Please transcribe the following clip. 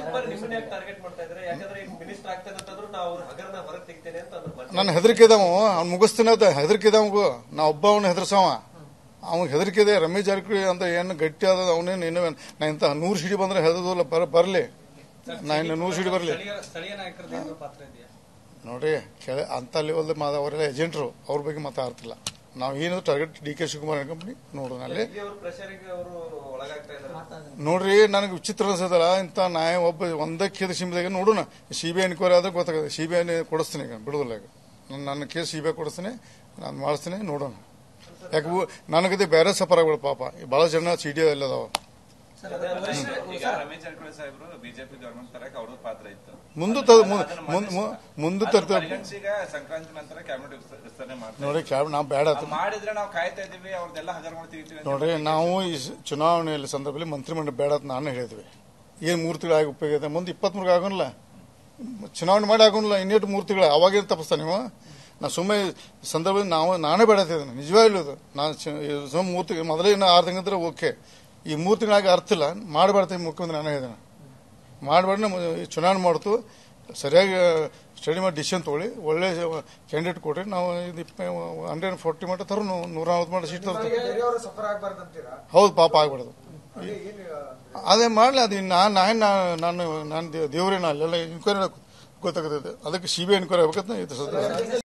ಕುಮಾರ್ ನಿಮ್ಮನ್ನ ಯಾಕೆ ಟಾರ್ಗೆಟ್ ಮಾಡ್ತಾ ಇದ್ದಾರೆ ಯಾಕಂದ್ರೆ ಈಗ ಮಿನಿಸ್ಟರ್ ಆಗ್ತೇನೆ ಅಂತಂದ್ರು ನಾವು ಅವ್ರ ಹಗರನ ಹೊರಗೆ ತೆಗಿತೇನೆ ಅಂತ ಅಂದ್ರು ಮೊನ್ನೆ. ನನ್ನ ಹೆದರಿಕೆ ಇದಾವ ಅವ್ನು ಮುಗಿಸ್ತೀನಿ ಅಂತ ಹೆದರಿಕೆ ಇದಾವ ನಾ ಒಬ್ಬ ಅವ್ನ ಹೆದರ್ಸವ ಅವ್ನಿಗೆ ಹೆದರಿಕೆ ಇದೆ ರಮೇಶ್ ಜಾರಕಿಹೊಳಿ ಅಂತ ಏನು ಗಟ್ಟಿ ಆದ ಅವನೇನು ಇನ್ನೂ ನಾ ಇಂತ ನೂರು ಸಿಡಿ ಬಂದ್ರೆ ಹೆದರ್ದಲ್ಲ ಬರ ಬರಲಿ ನಾ ಇನ್ನು ನೂರು ಸಿಡಿ ಬರಲಿ ಸ್ಥಳೀಯ ಸ್ಥಳೀಯ ನಾಯಕರದ್ದು ಏನಾದ್ರು ಪಾತ್ರ ಇದೆಯಾ ನೋಡ್ರಿ ಕೆಳ ಅಂತ ಲೆವೆಲ್ ಮಾದ ಅವರೆಲ್ಲ ಏಜೆಂಟ್ರು ಅವ್ರ ಬಗ್ಗೆ ಮಾತಾಡ್ತಿಲ್ಲ ನಾವು ಏನು target D K Shivakumar company ನೋಡೋಣ ಅಲ್ಲಿ ಇಲ್ಲಿ ಅವ್ರ ಪ್ರೆಷರ್ಗೆ ಅವರು ಒಳಗಾಗ್ತಾ ಇದ್ದಾರೆ ನೋಡ್ರಿ ನನಗೆ ವಿಚಿತ್ರ ಅನ್ಸದಲ್ಲ ಇಂಥ ನ್ಯಾಯ ಒಬ್ಬ ಒಂದೇ ಕೇಸ್ ಸಿಂಬದಾಗ ನೋಡೋಣ ಸಿ ಬಿ ಐ ಎನ್ಕ್ವೈರಿ ಆದ್ರೆ ಗೊತ್ತಾಗುತ್ತೆ ಸಿ ಬಿ ಐ ಕೊಡಿಸ್ತೀನಿ ಈಗ ಬಿಡುದಿಲ್ಲ ಈಗ ನನ್ನ ನನ್ನ ಕೇಸ್ ಸಿ ಬಿ ಐ ಕೊಡಿಸ್ತೀನಿ ನಾನು ಮಾಡಿಸ್ತೀನಿ ನೋಡೋಣ ಯಾಕೆ ಉ- ನನಗದೆ ಬೇರೆ ಸಫರ್ ಆಗ್ಬಿಡ ಪಾಪ ಬಹಳ ಜನ ಸಿ ಡಿ ಎಲ್ಲ ಅದಾವ ಈಗ ರಮೇಶ್ ಜಾರಕಿಹೊಳಿ ಸಾಹೇಬರು ಬಿಜೆಪಿ ಗವರ್ಮೆಂಟ್ ತರಕ್ ಅವ್ರದ್ದು ಪಾತ್ರ ಇತ್ತು ಮುಂದೆ ತ- ಮುಂದೆ- ಮುಂದೆ ಮುಂದೆ ತರ್ತೇವೆ ಪರಿಗಣಿಸಿ ಈಗ ಸಂಕ್ರಾಂತಿ ನಂತರ ಕ್ಯಾಬಿನೆಟ್ ವಿಸ್ತರಣೆ ಮಾಡ್ತಾರೆ ನೋಡಿ ಕ್ಯಾಬ್ ನಾವು ಬೇಡ ಅದ್ ಮಾಡಿದ್ರೆ ನಾವು ಕಾಯ್ತಾ ಇದೀವಿ ಅವ್ರದ್ದೆಲ್ಲ ಹಗರಗಳು ತೆಗಿತೀವಿ ಅಂತ ನೋಡ್ರಿ ನಾವು ಈ ಸ- ಚುನಾವಣೆಯಲ್ಲಿ ಸಂದರ್ಭದಲ್ಲಿ ಮಂತ್ರಿಮಂಡಲ ಬೇಡ ಅಂತ ನಾನು ಹೇಳಿದ್ವಿ ಏನ್ ಮೂರು ತಿಂಗಳಾಗಿ ಉಪಯೋಗ ಇದೆ ಮುಂದೆ ಇಪ್ಪತ್ಮೂರು ಆಗೋಲ್ಲ ಚುನಾವಣೆ ಮಾಡಿ ಆಗೋಲ್ಲ ಇನ್ನೆಟ್ಟು ಮೂರು ತಿಂಗಳ ಅವಾಗೇನು ತಪ್ಪಿಸ್ತಾ ನೀವು ನಾ ಸುಮ್ಮನೆ ಸಂದರ್ಭದಲ್ಲಿ ನಾವು ನಾನೇ ಬೇಡ ಅಂತಿದ್ದೇನೆ ನಿಜವಾಗ್ಲೂ ಇದು ನಾನು ಸುಮ್ಮನೆ ಮೂರು ತಿಂಗಳು ಮೊದಲೇ ಇನ್ನು ಆರು ತಿಂಗಳಿದ್ರೆ ಓಕೆ ಈ ಮೂರು ತಿಂಗಳಾಗಿ ಅರ್ಥ ಇಲ್ಲ ಮಾಡಬಾರ್ದು ಮುಖ್ಯಮಂತ್ರಿ ನಾನು ಹೇಳಿದ್ದೇನೆ ಮಾಡಬೇಡ ಚುನಾವಣೆ ಮಾಡ್ತು ಸರಿಯಾಗಿ ಸ್ಟಡಿ ಮಾಡಿ ಡಿಸಿಷನ್ ತಗೊಳ್ಳಿ ಒಳ್ಳೆ ಕ್ಯಾಂಡಿಡೇಟ್ ಕೊಡ್ರಿ ನಾವು ಇದು ಹಂಡ್ರೆಡ್ ಫೋರ್ಟಿ ಮಟ್ಟ ತರೋ ನೂರ ನಲ್ವತ್ತು ಮಟ್ಟ ಸೀಟ್ ತರ್ತೀವಿ ಬೇರೆಯವರು ಸಫರ್ ಆಗ್ಬಾರ್ದಂತೀರಾ ಹೌದು ಪಾಪ ಆಗ್ಬಿಡೋದು ಅದೇ ಏನು ಅದೇ ಮಾಡಲಿ ಅದು ನಾನು ನಾನು ನಾನು ನಾನು ದೇವರೇನ ಅಲ್ಲೆಲ್ಲ ಇನ್ಕ್ವೈರಿ ಗೊತ್ತಾಗ್ತದೆ ಅದಕ್ಕೆ ಸಿ ಬಿ ಐ ಇನ್ಕ್ವೈರಿ ಆಗ್ಬೇಕಂತ ಇದು ಸದ್ಯ